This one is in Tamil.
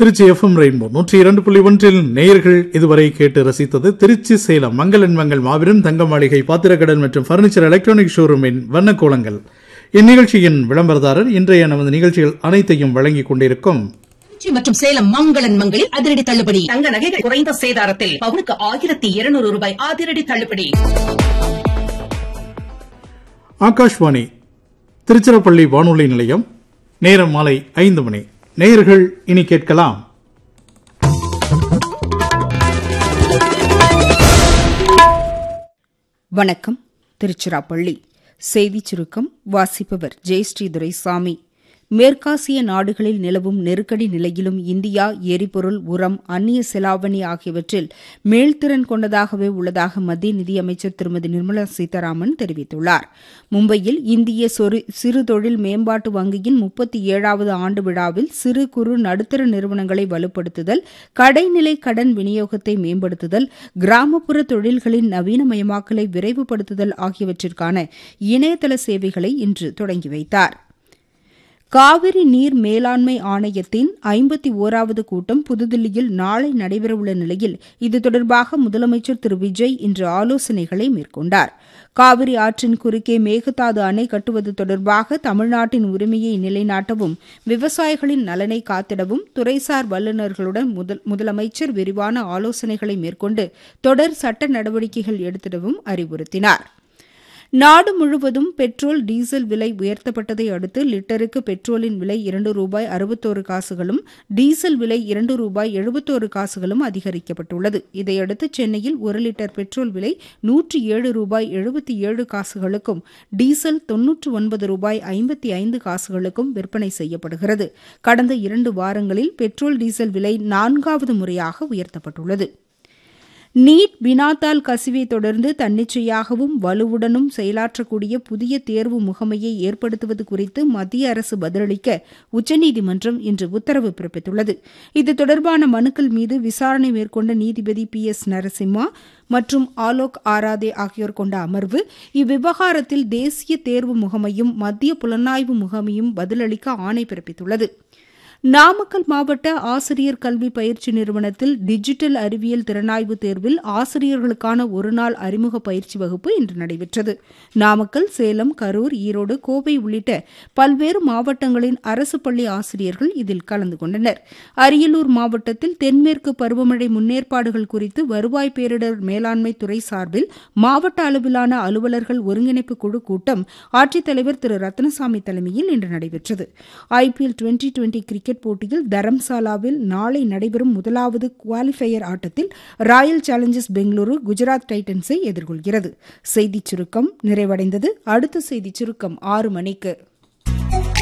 திருச்சி எஃப்எம் ரெயின்போ நூற்றி இரண்டு புள்ளி ஒன்றில் நேயர்கள் இதுவரை கேட்டு ரசித்தது திருச்சி சேலம் மங்களன் மங்கள் மாபெரும் தங்க மாளிகை பாத்திரக்கடல் மற்றும் பர்னிச்சர் எலக்ட்ரானிக் ஷோரூமின் வண்ணக்கோலங்கள் இந்நிகழ்ச்சியின் விளம்பரதாரர் இன்றைய நமது நிகழ்ச்சிகள் அனைத்தையும் வழங்கிக் கொண்டிருக்கும் திருச்சி மற்றும் சேலம் மங்களன் மங்களில் அதிரடி தள்ளுபடி தங்க நகைகள் குறைந்த சேதாரத்தில் பவுனுக்கு ஆயிரத்தி இருநூறு ரூபாய் அதிரடி தள்ளுபடி ஆகாஷ்வாணி திருச்சிராப்பள்ளி வானொலி நிலையம் நேரம் மாலை ஐந்து மணி நேயர்கள் இனி கேட்கலாம் வணக்கம் திருச்சிராப்பள்ளி செய்திச் சுருக்கம் வாசிப்பவர் ஜெயஸ்ரீ துரைசாமி மேற்காசிய நாடுகளில் நிலவும் நெருக்கடி நிலையிலும் இந்தியா எரிபொருள் உரம் அந்நிய செலாவணி ஆகியவற்றில் மேல்திறன் கொண்டதாகவே உள்ளதாக மத்திய நிதியமைச்சர் திருமதி நிர்மலா சீதாராமன் தெரிவித்துள்ளார் மும்பையில் இந்திய சொரு- சிறு தொழில் மேம்பாட்டு வங்கியின் முப்பத்தி ஏழாவது ஆண்டு விழாவில் சிறு குறு நடுத்தர நிறுவனங்களை வலுப்படுத்துதல் கடைநிலை கடன் விநியோகத்தை மேம்படுத்துதல் கிராமப்புற தொழில்களின் நவீனமயமாக்கலை விரைவுபடுத்துதல் ஆகியவற்றிற்கான இணையதள சேவைகளை இன்று தொடங்கி வைத்தார் காவிரி நீர் மேலாண்மை ஆணையத்தின் ஐம்பத்தி ஓராவது கூட்டம் புதுதில்லியில் நாளை நடைபெறவுள்ள நிலையில் இது தொடர்பாக முதலமைச்சர் திரு விஜய் இன்று ஆலோசனைகளை மேற்கொண்டார் காவிரி ஆற்றின் குறுக்கே மேகதாது அணை கட்டுவது தொடர்பாக தமிழ்நாட்டின் உரிமையை நிலைநாட்டவும் விவசாயிகளின் நலனை காத்திடவும் துறைசார் வல்லுநர்களுடன் முதல் முதலமைச்சர் விரிவான ஆலோசனைகளை மேற்கொண்டு தொடர் சட்ட நடவடிக்கைகள் எடுத்திடவும் அறிவுறுத்தினார் நாடு முழுவதும் பெட்ரோல் டீசல் விலை உயர்த்தப்பட்டதை அடுத்து லிட்டருக்கு பெட்ரோலின் விலை இரண்டு ரூபாய் அறுபத்தோரு காசுகளும் டீசல் விலை இரண்டு ரூபாய் எழுபத்தோரு காசுகளும் அதிகரிக்கப்பட்டுள்ளது இதையடுத்து சென்னையில் ஒரு லிட்டர் பெட்ரோல் விலை நூற்றி ஏழு ரூபாய் எழுபத்தி ஏழு காசுகளுக்கும் டீசல் தொன்னூற்று ஒன்பது ரூபாய் ஐம்பத்தி ஐந்து காசுகளுக்கும் விற்பனை செய்யப்படுகிறது கடந்த இரண்டு வாரங்களில் பெட்ரோல் டீசல் விலை நான்காவது முறையாக உயர்த்தப்பட்டுள்ளது நீட் வினாத்தாள் கசிவை தொடர்ந்து தன்னிச்சையாகவும் வலுவுடனும் செயலாற்றக்கூடிய புதிய தேர்வு முகமையை ஏற்படுத்துவது குறித்து மத்திய அரசு பதிலளிக்க உச்சநீதிமன்றம் இன்று உத்தரவு பிறப்பித்துள்ளது இது தொடர்பான மனுக்கள் மீது விசாரணை மேற்கொண்ட நீதிபதி பி எஸ் நரசிம்மா மற்றும் ஆலோக் ஆராதே ஆகியோர் கொண்ட அமர்வு இவ்விவகாரத்தில் தேசிய தேர்வு முகமையும் மத்திய புலனாய்வு முகமையும் பதிலளிக்க ஆணை பிறப்பித்துள்ளது நாமக்கல் மாவட்ட ஆசிரியர் கல்வி பயிற்சி நிறுவனத்தில் டிஜிட்டல் அறிவியல் திறனாய்வு தேர்வில் ஆசிரியர்களுக்கான ஒருநாள் அறிமுக பயிற்சி வகுப்பு இன்று நடைபெற்றது நாமக்கல் சேலம் கரூர் ஈரோடு கோவை உள்ளிட்ட பல்வேறு மாவட்டங்களின் அரசு பள்ளி ஆசிரியர்கள் இதில் கலந்து கொண்டனர் அரியலூர் மாவட்டத்தில் தென்மேற்கு பருவமழை முன்னேற்பாடுகள் குறித்து வருவாய் பேரிடர் மேலாண்மை துறை சார்பில் மாவட்ட அளவிலான அலுவலர்கள் ஒருங்கிணைப்பு குழு கூட்டம் ஆட்சித்தலைவர் திரு ரத்னசாமி தலைமையில் இன்று நடைபெற்றது ஐபிஎல் டுவெண்டி டுவெண்டி கிரிக்கெட் போட்டியில் தரம்சாலாவில் நாளை நடைபெறும் முதலாவது குவாலிஃபயர் ஆட்டத்தில் ராயல் சேலஞ்சர்ஸ் பெங்களூரு குஜராத் டைட்டன்ஸை எதிர்கொள்கிறது செய்திச் சுருக்கம் நிறைவடைந்தது அடுத்த செய்திச் சுருக்கம் ஆறு மணிக்கு